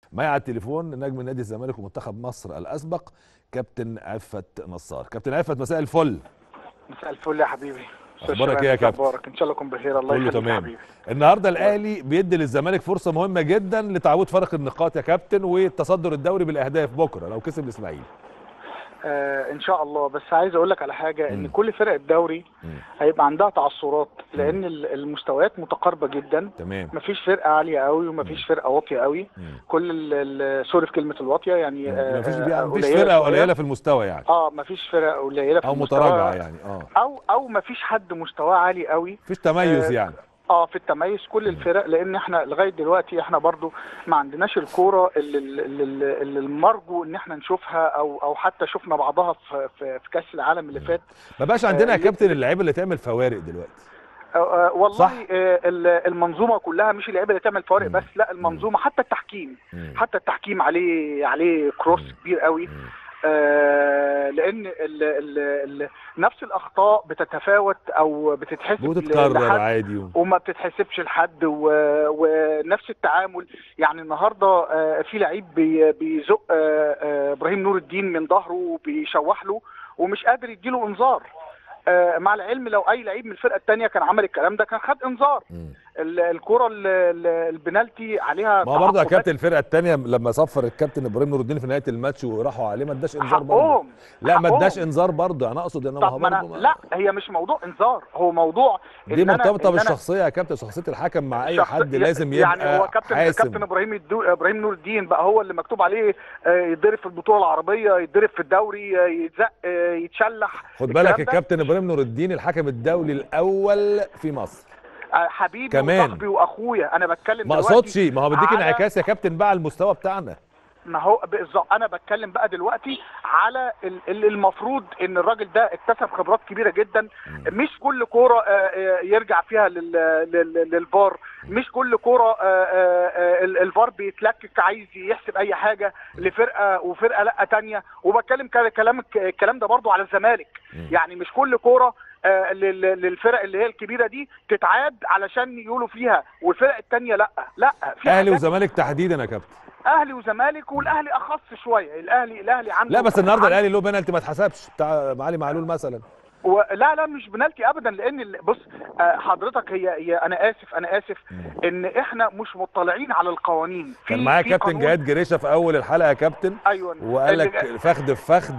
معي على التليفون نجم نادي الزمالك ومنتخب مصر الاسبق كابتن عفت نصار كابتن عفت مساء الفل مساء الفل يا حبيبي اخبارك ايه يا كابتن اخبارك ان شاء الله تكون بخير الله كله يخليك يا تمام حبيبي النهارده الاهلي بيدي للزمالك فرصه مهمه جدا لتعويض فرق النقاط يا كابتن والتصدر الدوري بالاهداف بكره لو كسب الاسماعيلي آه ان شاء الله بس عايز اقول لك على حاجه ان مم. كل فرق الدوري مم. هيبقى عندها تعثرات لان ال- المستويات متقاربه جدا تمام مفيش فرقه عاليه قوي ومفيش فرقه واطيه قوي مم. كل ال- ال- سوري في كلمه الواطيه يعني آه، مفيش آه، مفيش قليلة فرقه شوية. قليله في المستوى يعني اه مفيش فرقه قليله في او المستوى. متراجعه يعني اه او او مفيش حد مستواه عالي قوي مفيش تميز آه، يعني اه في التميز كل الفرق لان احنا لغايه دلوقتي احنا برضو ما عندناش الكوره اللي, اللي, اللي اللي المرجو ان احنا نشوفها او او حتى شفنا بعضها في في, في كاس العالم اللي فات ما بقاش عندنا يا آه، كابتن اللعيبه اللي تعمل فوارق دلوقتي آه، آه، والله صح. آه، ال- المنظومه كلها مش اللعيبه اللي تعمل فوارق مم. بس لا المنظومه حتى التحكيم مم. حتى التحكيم عليه عليه كروس مم. كبير قوي مم. آه لان ال ال ال نفس الاخطاء بتتفاوت او بتتحسب وتتكرر لحد عادي و... وما بتتحسبش لحد و... ونفس التعامل يعني النهارده آه، في لعيب بي... بيزق آه، آه، ابراهيم نور الدين من ظهره وبيشوح له ومش قادر يديله انذار آه، مع العلم لو اي لعيب من الفرقه الثانيه كان عمل الكلام ده كان خد انذار مم. ال- الكره ال- ال- البنالتي عليها ما هو برضه يا تعاقبات كابتن الفرقه الثانيه لما صفر الكابتن ابراهيم نور الدين في نهايه الماتش وراحوا عليه ما اداش انذار برضه حقهم لا ما حقهم. اداش انذار برضه انا اقصد ان هو طب ما انا برضه ما- لا هي مش موضوع انذار هو موضوع دي إن أنا- مرتبطه إن أنا بالشخصيه يا كابتن شخصيه الحكم مع اي شخص- حد لازم يبقى يعني هو كابتن حاسم كابتن ابراهيم الدو... ابراهيم نور الدين بقى هو اللي مكتوب عليه آه، يتضرب في البطوله العربيه يتضرب في الدوري آه، يتزق آه، يتشلح خد الكلام بالك ده. الكابتن ابراهيم نور الدين الحكم الدولي الاول في مصر آه، حبيبي كمان. وصاحبي واخويا انا بتكلم ما دلوقتي اقصدش ما هو بيديك على- انعكاس يا كابتن بقى على المستوى بتاعنا ما هو بالظبط انا بتكلم بقى دلوقتي على ال- ال- المفروض ان الراجل ده اكتسب خبرات كبيره جدا مش كل كوره آه، آه، يرجع فيها لل- لل- للفار مش كل كوره آه، آه، آه، ال- الفار بيتلكك عايز يحسب اي حاجه لفرقه وفرقه لا تانية وبتكلم ك- كلام الكلام ده برضو على الزمالك يعني مش كل كوره آه، لل- للفرق اللي هي الكبيره دي تتعاد علشان يقولوا فيها والفرق التانية لا لا في اهلي حاجات وزمالك تحديدا يا كابتن اهلي وزمالك والاهلي اخص شويه الاهلي الاهلي عنده لا بس النهارده عنده- الاهلي له بنالتي ما اتحسبش بتاع معالي معلول مثلا و... لا لا مش بنالتي ابدا لان ال- بص آه، حضرتك هي هي انا اسف انا اسف ان احنا مش مطلعين على القوانين في كان معايا في كابتن قانون- جهاد جريشه في اول الحلقه يا كابتن ايوه وقال اللي- لك فخد في فخد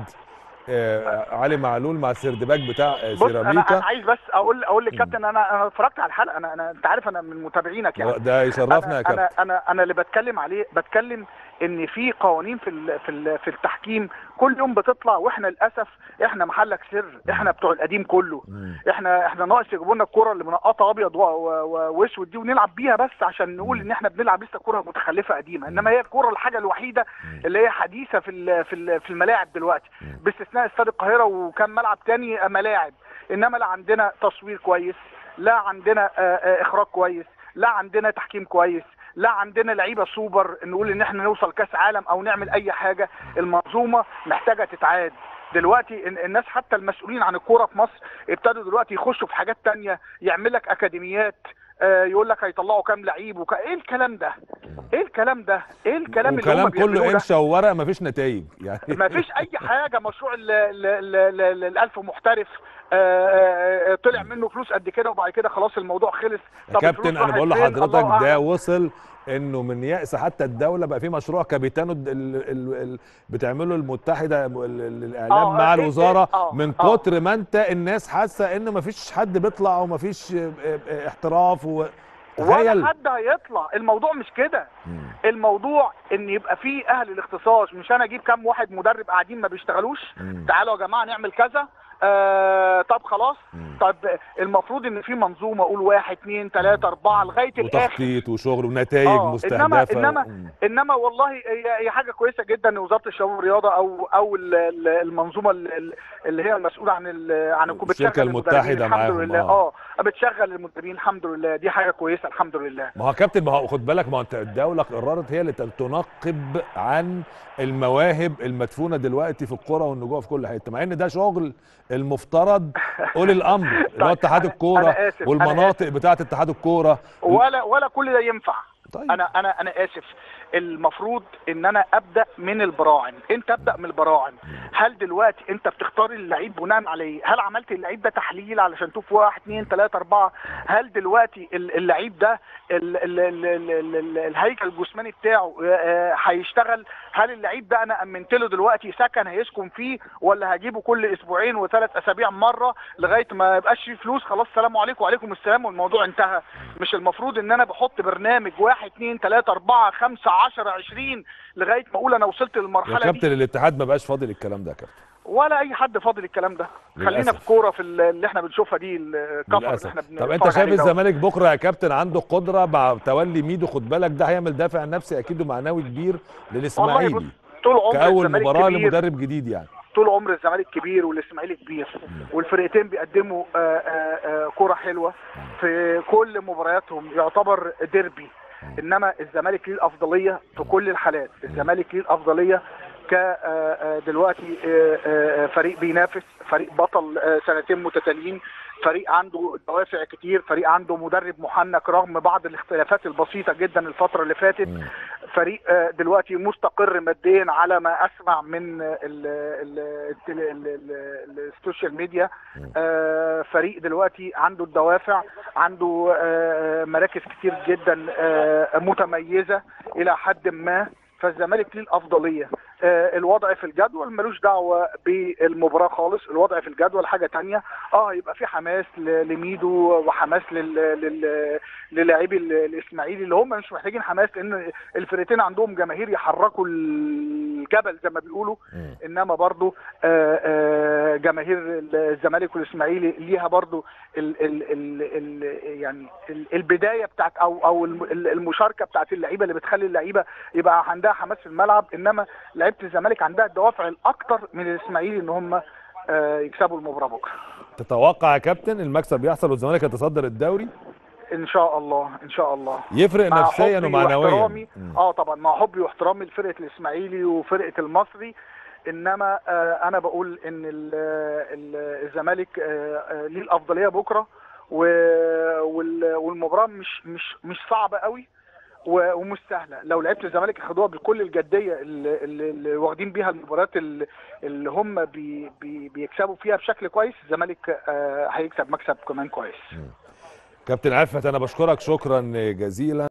آه علي معلول مع السردباك بتاع آه، بص انا انا سيراميكا عايز بس اقول اقول للكابتن انا انا اتفرجت على الحلقه انا انا انت عارف انا من متابعينك يعني ده يشرفنا يا انا كابتن انا انا انا اللي بتكلم عليه بتكلم ان في قوانين في ال في ال في التحكيم كل يوم بتطلع واحنا للاسف احنا محلك سر احنا بتوع القديم كله مم. احنا احنا ناقص يجيبوا لنا الكوره اللي منقطه ابيض و- و- و- واسود دي ونلعب بيها بس عشان نقول ان احنا بنلعب لسه كوره متخلفه قديمه انما هي الكوره الحاجه الوحيده اللي هي حديثه في ال- في ال- في الملاعب دلوقتي باستثناء استاد القاهره وكم ملعب تاني ملاعب انما لا عندنا تصوير كويس لا عندنا آه، آه، اخراج كويس لا عندنا تحكيم كويس لا عندنا لعيبه سوبر نقول ان احنا نوصل كاس عالم او نعمل اي حاجه المنظومه محتاجه تتعاد دلوقتي ال- الناس حتى المسؤولين عن الكوره في مصر ابتدوا دلوقتي يخشوا في حاجات تانية يعمل لك اكاديميات آه، يقول لك هيطلعوا كام لعيب وك... ايه الكلام ده ايه الكلام ده ايه الكلام اللي هم وكلام بيعملوه كله ده؟ انشا وورق مفيش نتائج يعني ما فيش اي حاجه مشروع ال- ال- ال- ال- الالف محترف آه، آه، آه، طلع منه فلوس قد كده وبعد كده خلاص الموضوع خلص يا طب كابتن الفلوس انا راحت بقول فين؟ لحضرتك الله ده أعلم. وصل انه من يأس حتى الدوله بقى في مشروع كابيتانو ال ال ال بتعمله المتحده ال- ال- الاعلام آه، مع إيه، الوزاره إيه، آه، من آه. كتر ما انت الناس حاسه ان مفيش حد بيطلع ومفيش آه، آه، احتراف و ولا تخيل حد هيطلع الموضوع مش كده مم. الموضوع ان يبقى فيه اهل الاختصاص مش انا اجيب كام واحد مدرب قاعدين ما بيشتغلوش مم. تعالوا يا جماعه نعمل كذا آه طب خلاص مم. طب المفروض ان في منظومه اقول واحد اتنين تلاته اربعه لغايه الاخر وتخطيط وشغل ونتائج آه، مستهدفه انما و- انما مم. انما والله هي هي حاجه كويسه جدا ان وزاره الشباب والرياضه او او ال- ال- المنظومه ال- اللي هي المسؤوله عن ال- عن الكو- الشركة بتشغل المتحدة المدربين الحمد معاهم، لله آه. اه بتشغل المدربين الحمد لله دي حاجه كويسه الحمد لله ما هو كابتن ما هو خد بالك ما هو انت الدوله قررت هي اللي تنقب عن المواهب المدفونه دلوقتي في الكوره والنجوم في كل حته مع ان ده شغل المفترض اولي الامر اللي هو طيب، اتحاد أنا- الكوره أنا آسف، أنا والمناطق بتاعه اتحاد الكوره ولا ولا كل ده ينفع طيب انا انا انا اسف المفروض ان انا ابدا من البراعم انت ابدا من البراعم هل دلوقتي انت بتختار اللعيب بناء على ايه هل عملت اللعيب ده تحليل علشان تشوف واحد اتنين تلاته اربعه هل دلوقتي ال- اللعيب ده ال- ال- ال- ال- ال- ال- الهيكل الجسماني بتاعه آه، هيشتغل هل اللعيب ده انا امنت له دلوقتي سكن هيسكن فيه ولا هجيبه كل اسبوعين وثلاث اسابيع مره لغايه ما يبقاش فيه فلوس خلاص سلام عليكم وعليكم السلام والموضوع انتهى مش المفروض ان انا بحط برنامج واحد اتنين تلاته اربعه خمسه عشره عشرين لغايه ما اقول انا وصلت يا للمرحله دي كابتن الاتحاد ما بقاش فاضي للكلام ده يا كابتن ولا اي حد فاضل الكلام ده خلينا للأسف. في كوره في ال- اللي احنا بنشوفها دي الكفر اللي للاسف احنا طب بنتفرج انت شايف عليه ده. الزمالك بكره يا كابتن عنده قدره مع تولي ميدو خد بالك ده هيعمل دافع نفسي اكيد ومعنوي كبير والله بص للاسماعيلي طول عمر كاول الزمالك مباراه كبير لمدرب جديد يعني طول عمر الزمالك كبير والاسماعيلي كبير والفرقتين بيقدموا آه، آه، آه، كرة حلوة في كل مبارياتهم يعتبر ديربي انما الزمالك ليه الافضليه في كل الحالات الزمالك ليه الافضليه ك آه، آه، دلوقتي آه، آه، فريق بينافس فريق بطل آه، سنتين متتاليين فريق عنده دوافع كتير فريق عنده مدرب محنك رغم بعض الاختلافات البسيطه جدا الفتره اللي فاتت مم. فريق آه، دلوقتي مستقر ماديا على ما اسمع من ال- ال- التل- ال- ال- السوشيال ميديا آه، فريق دلوقتي عنده الدوافع عنده آه، مراكز كتير جدا آه، متميزه الى حد ما فالزمالك ليه الافضليه آه، الوضع في الجدول ملوش دعوه بالمباراه خالص الوضع في الجدول حاجه تانية اه يبقى في حماس ل- لميدو وحماس لل لل للاعبي ال- الاسماعيلي اللي هم مش محتاجين حماس لان الفرقتين عندهم جماهير يحركوا الجبل زي ما بيقولوا مم. انما برضو آه، آه، جماهير الزمالك والاسماعيلي ليها برضو ال ال ال ال يعني ال- البدايه بتاعت او او الم- ال- المشاركه بتاعت اللعيبه اللي بتخلي اللعيبه يبقى عندها حماس في الملعب انما لعيبه الزمالك عندها الدوافع الاكتر من الاسماعيلي ان هم آه، يكسبوا المباراه بكره تتوقع يا كابتن المكسب يحصل والزمالك يتصدر الدوري ان شاء الله ان شاء الله يفرق مع نفسيا حبي ومعنويا واحترامي مم. اه طبعا مع حبي واحترامي لفرقه الاسماعيلي وفرقه المصري انما آه انا بقول ان ال- ال- الزمالك آه آه ليه الافضليه بكره و- وال- والمباراه مش مش مش صعبه قوي و- ومش سهله لو لعيبه الزمالك خدوها بكل الجديه اللي, اللي اللي واخدين بيها المباريات اللي, اللي هم بي بي بيكسبوا فيها بشكل كويس الزمالك آه هيكسب مكسب كمان كويس كابتن عفت انا بشكرك شكرا جزيلا